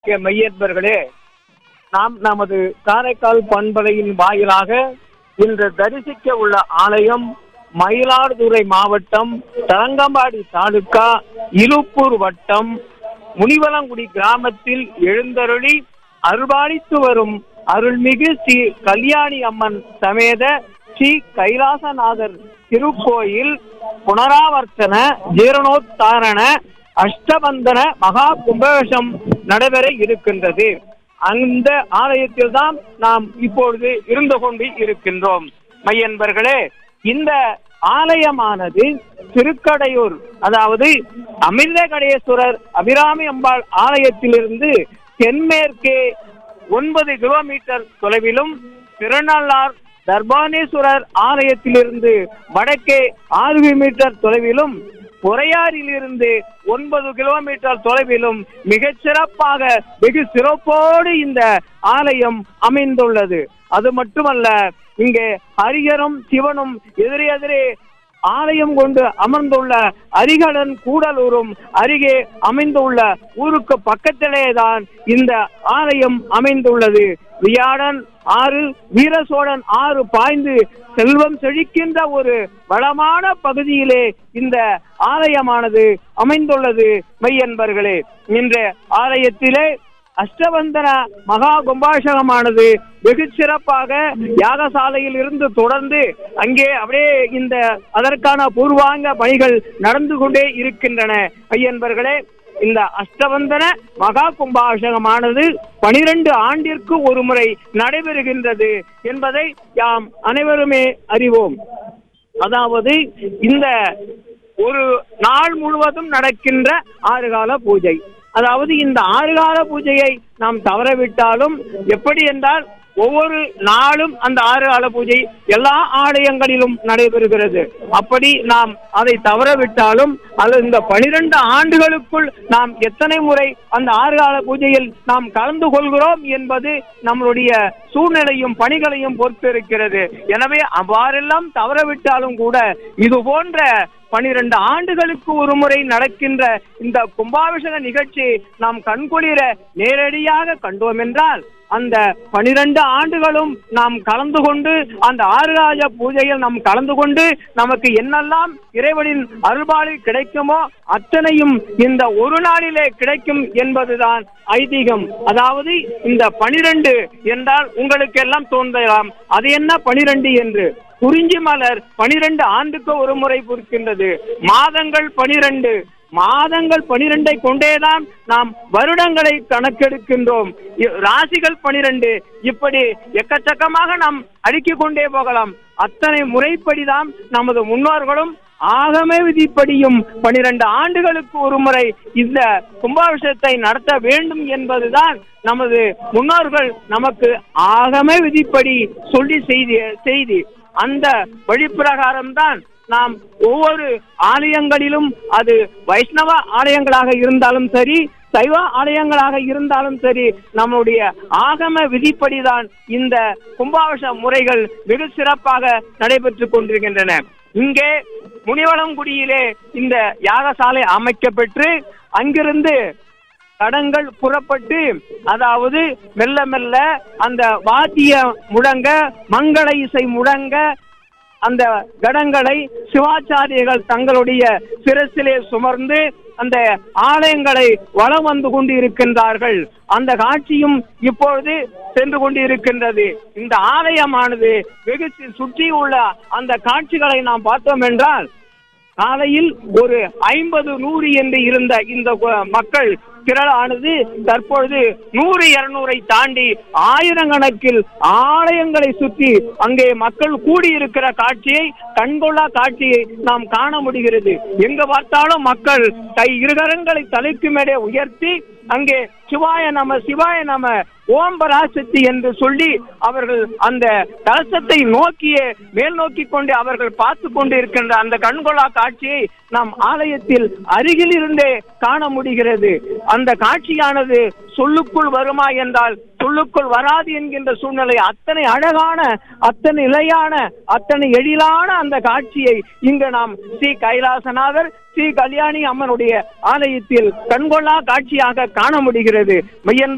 மையன்பர்களே நாம் நமது காரைக்கால் பண்பலையின் வாயிலாக இன்று தரிசிக்க உள்ள ஆலயம் மயிலாடுதுறை மாவட்டம் தரங்கம்பாடி தாலுகா இலுப்பூர் வட்டம் முனிவலங்குடி கிராமத்தில் எழுந்தருளி அருள்பாலித்து வரும் அருள்மிகு ஸ்ரீ கல்யாணி அம்மன் சமேத ஸ்ரீ கைலாசநாதர் திருக்கோயில் புனராவர்த்தன ஜீரணோத்தாரண அஷ்டபந்தன மகா கும்பவேஷம் நடைபெற இருக்கின்றது அந்த ஆலயத்தில் தான் நாம் இப்பொழுது இருந்து கொண்டு இருக்கின்றோம் மையன்பர்களே இந்த ஆலயமானது திருக்கடையூர் அதாவது அமிர்தகடேஸ்வரர் அபிராமி அம்பாள் ஆலயத்திலிருந்து தென்மேற்கே ஒன்பது கிலோமீட்டர் தொலைவிலும் திருநள்ளார் தர்பானேஸ்வரர் ஆலயத்திலிருந்து வடக்கே ஆறு மீட்டர் தொலைவிலும் உறையாறிலிருந்து ஒன்பது கிலோமீட்டர் தொலைவிலும் மிகச் சிறப்பாக வெகு சிறப்போடு இந்த ஆலயம் அமைந்துள்ளது அது மட்டுமல்ல இங்கே ஹரிகரும் சிவனும் எதிரே எதிரே ஆலயம் கொண்டு அமர்ந்துள்ள அரிகடன் கூடலூரும் அருகே அமைந்துள்ள ஊருக்கு பக்கத்திலே தான் இந்த ஆலயம் அமைந்துள்ளது வியாழன் ஆறு வீரசோழன் ஆறு பாய்ந்து செல்வம் செழிக்கின்ற ஒரு வளமான பகுதியிலே இந்த ஆலயமானது அமைந்துள்ளது மெய்யன்பர்களே இந்த ஆலயத்திலே அஷ்டவந்தன மகா கும்பாஷகமானது வெகு சிறப்பாக யாகசாலையில் இருந்து தொடர்ந்து அங்கே அப்படியே இந்த அதற்கான பூர்வாங்க பணிகள் நடந்து கொண்டே இருக்கின்றன ஐயன்பர்களே இந்த அஷ்டவந்தன மகா கும்பாபிஷேகமானது பனிரெண்டு ஆண்டிற்கு ஒரு முறை நடைபெறுகின்றது என்பதை யாம் அனைவருமே அறிவோம் அதாவது இந்த ஒரு நாள் முழுவதும் நடக்கின்ற ஆறுகால பூஜை அதாவது இந்த ஆறுகால பூஜையை நாம் தவறவிட்டாலும் எப்படி என்றால் ஒவ்வொரு நாளும் அந்த ஆறு கால பூஜை எல்லா ஆலயங்களிலும் நடைபெறுகிறது அப்படி நாம் அதை தவறவிட்டாலும் அது இந்த பனிரெண்டு ஆண்டுகளுக்குள் நாம் எத்தனை முறை அந்த ஆறு கால பூஜையில் நாம் கலந்து கொள்கிறோம் என்பது நம்மளுடைய சூழ்நிலையும் பணிகளையும் பொறுத்து இருக்கிறது எனவே அவ்வாறெல்லாம் தவறவிட்டாலும் கூட இது போன்ற பனிரெண்டு ஆண்டுகளுக்கு ஒரு முறை நடக்கின்ற இந்த கும்பாபிஷேக நிகழ்ச்சி நாம் கண்குளிர நேரடியாக கண்டோம் என்றால் அந்த பனிரெண்டு ஆண்டுகளும் நாம் கலந்து கொண்டு அந்த ஆறுராஜ பூஜையில் நாம் கலந்து கொண்டு நமக்கு என்னெல்லாம் இறைவனின் அருள்பாலி கிடைக்குமோ அத்தனையும் இந்த ஒரு நாளிலே கிடைக்கும் என்பதுதான் ஐதீகம் அதாவது இந்த பனிரெண்டு என்றால் உங்களுக்கு எல்லாம் தோன்றலாம் அது என்ன பனிரெண்டு என்று குறிஞ்சி மலர் பனிரெண்டு ஆண்டுக்கு ஒரு முறை பொறுக்கின்றது மாதங்கள் பனிரெண்டு மாதங்கள் பனிரெண்டை கொண்டேதான் நாம் வருடங்களை கணக்கெடுக்கின்றோம் இ- ராசிகள் பனிரெண்டு இப்படி எக்கச்சக்கமாக நாம் அடுக்கிக் கொண்டே போகலாம் அத்தனை முறைப்படிதான் நமது முன்னோர்களும் ஆகம விதிப்படியும் பனிரெண்டு ஆண்டுகளுக்கு ஒரு முறை இந்த கும்பாபிஷேகத்தை நடத்த வேண்டும் என்பதுதான் நமது முன்னோர்கள் நமக்கு ஆகம விதிப்படி சொல்லி செய்தி செய்தி அந்த வழிப்பிரகாரம் தான் நாம் ஒவ்வொரு ஆலயங்களிலும் அது வைஷ்ணவ ஆலயங்களாக இருந்தாலும் சரி சைவ ஆலயங்களாக இருந்தாலும் சரி நம்முடைய ஆகம விதிப்படிதான் இந்த கும்பாபிஷேக முறைகள் வெகு சிறப்பாக நடைபெற்றுக் கொண்டிருக்கின்றன இங்கே முனிவளங்குடியிலே இந்த யாகசாலை அமைக்கப்பெற்று அங்கிருந்து கடங்கள் புறப்பட்டு அதாவது மெல்ல மெல்ல அந்த வாத்திய முழங்க மங்கள இசை முழங்க அந்த கடங்களை சிவாச்சாரியர்கள் தங்களுடைய சிரசிலே சுமர்ந்து அந்த ஆலயங்களை வலம் வந்து கொண்டு இருக்கின்றார்கள் அந்த காட்சியும் இப்பொழுது சென்று கொண்டு இருக்கின்றது இந்த ஆலயமானது வெகு சு- சுற்றியுள்ள அந்த காட்சிகளை நாம் பார்த்தோம் என்றால் காலையில் ஒரு ஐம்பது நூறு என்று இருந்த இந்த கு- மக்கள் திரளானது தற்பொழுது நூறு இருநூறை தாண்டி ஆயிரக்கணக்கில் ஆலயங்களை சுற்றி அங்கே மக்கள் கூடியிருக்கிற காட்சியை கண்கொள்ளா காட்சியை நாம் காண முடிகிறது எங்க பார்த்தாலும் மக்கள் கை இருகரங்களை தலைக்கு மேலே உயர்த்தி அங்கே சிவாய நம சிவாய நம ஓம் பராசக்தி என்று சொல்லி அவர்கள் அந்த கலசத்தை நோக்கியே மேல் நோக்கி கொண்டு அவர்கள் பார்த்து கொண்டு இருக்கின்ற அந்த கண்கொள்ளா காட்சியை நாம் ஆலயத்தில் அருகில் இருந்தே காண முடிகிறது அந்த காட்சியானது சொல்லுக்குள் வருமா என்றால் சொல்லுக்குள் வராது என்கின்ற சூழ்நிலை அத்தனை அழகான அத்தனை இலையான அத்தனை எழிலான அந்த காட்சியை இங்கு நாம் ஸ்ரீ கைலாசநாதர் ஸ்ரீ கல்யாணி அம்மனுடைய ஆலயத்தில் கண்கொள்ளா காட்சியாக காண முடிகிறது மையன்